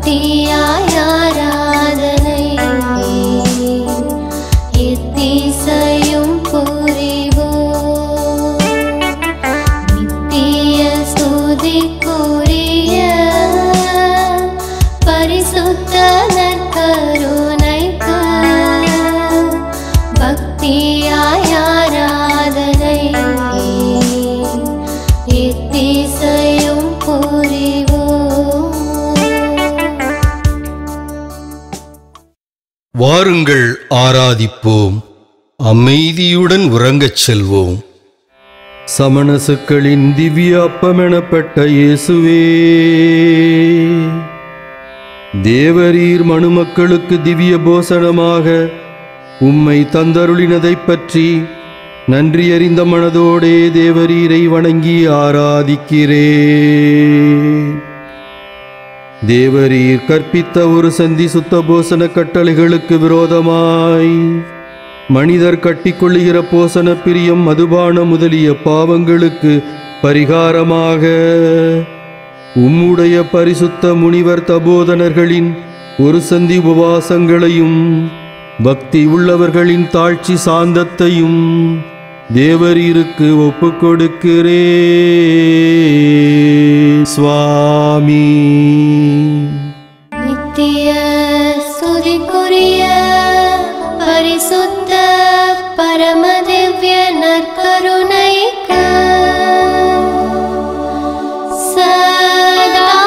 பக்தியாய் ஆராதனை எத்திசையும் புரிவோம் நித்திய ஸ்துதிக்குரிய பரிசுத்த நற்கருணைக்கு பக்தியாய் ஆராதனை எத்திசையும் புரிவோம் வாருங்கள் ஆராதிப்போம் அமைதியுடன் உறங்கச் செல்வோம் சமணசுக்களின் திவ்ய அப்பமெனப்பட்ட இயேசுவே தேவரீர் மனுமக்களுக்கு திவ்ய போசனமாக உம்மை தந்தருளினதைப் பற்றி நன்றியறிந்த மனதோடே தேவரீரை வணங்கி ஆராதிக்கிறேன் தேவரீர் கற்பித்த ஒரு சந்தி சுத்த போசன கட்டளைகளுக்கு விரோதமாய் மனிதர் கட்டிக்கொள்ளுகிற போசன பிரியம் மதுபான முதலிய பாவங்களுக்கு பரிகாரமாக உம்முடைய பரிசுத்த முனிவர் தபோதனர்களின் ஒரு சந்தி உபவாசங்களையும் பக்தி உள்ளவர்களின் தாழ்ச்சி சாந்தத்தையும் தேவரீருக்கு ஒப்புக் கொடுக்கிறேன் சுவாமி நித்திய ஸ்துதிக்குரிய பரிசுத்த பரமதிவ்ய நற்கருணைக்கு சதா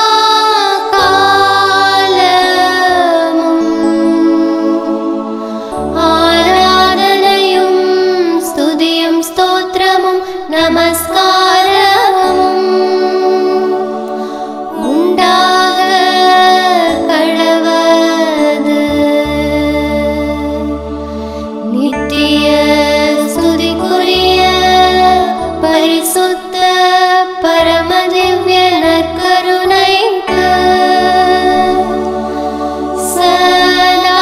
காலமும் ஆராதனையும் ஸ்துதியும் ஸ்தோத்திரமும் நமஸ்காரமும் உண்டாக கடவது நித்திய ஸ்துதிக்குரிய பரிசுத்த பரமதிவ்ய நற்கருணைக்கு சதா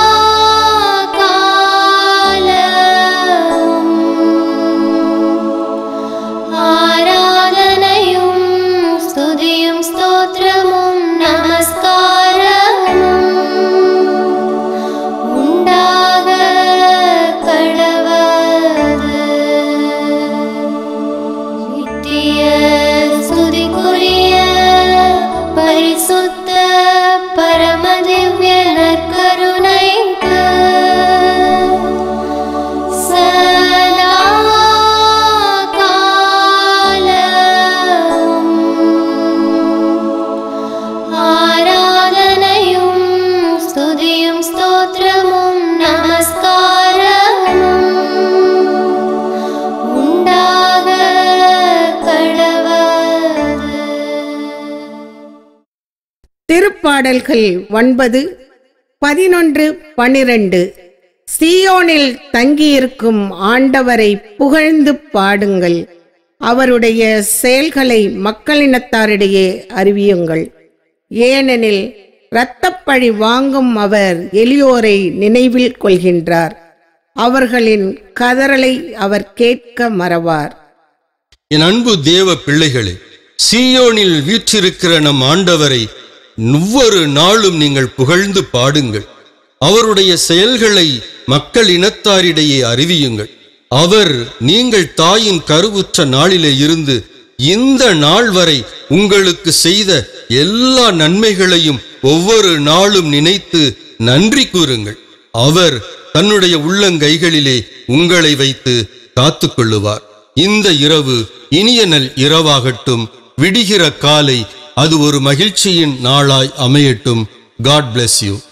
காலமும் ஆராதனையும் ஸ்துதியும் ஸ்தோத்திரமும் நமஸ்காரமும் உண்டாக கடவது நித்திய ஸ்துதிக்குரிய பரிசுத்த பரமதிவ்ய நற்கருணைக்கு சதா காலமும் ஆராதனையும் ஸ்துதியும் ஸ்தோத்திரமும் நமஸ்காரமும் உண்டாக கடவது திருப்பாடல்கள் ஒன்பது பதினொன்று பனிரெண்டு சீயோனில் தங்கியிருக்கும் ஆண்டவரை புகழ்ந்து பாடுங்கள் அவருடைய செயல்களை மக்களினத்தாரிடையே அறிவியுங்கள் ஏனெனில் இரத்தப்பழி வாங்கும் அவர் எளியோரை நினைவில் கொள்கின்றார் அவர்களின் கதறலை அவர் கேட்க மறவார் என் அன்பு தேவ பிள்ளைகளே சீயோனில் வீற்றிருக்கிற நம் ஆண்டவரை ஒவ்வொரு நாளும் நீங்கள் புகழ்ந்து பாடுங்கள் அவருடைய செயல்களை மக்கள் இனத்தாரிடையே அறிவியுங்கள் அவர் நீங்கள் தாயின் கருவுற்ற நாளிலே இருந்து இந்த நாள் வரை உங்களுக்கு செய்த எல்லா நன்மைகளையும் ஒவ்வொரு நாளும் நினைத்து நன்றி கூறுங்கள் அவர் தன்னுடைய உள்ளங்கைகளிலே உங்களை வைத்து காத்துக்கொள்ளுவார் இந்த இரவு இனிய நல் இரவாகட்டும் விடிகிற காலை அது ஒரு மகிழ்ச்சியின் நாளாய் அமையட்டும் காட் bless யூ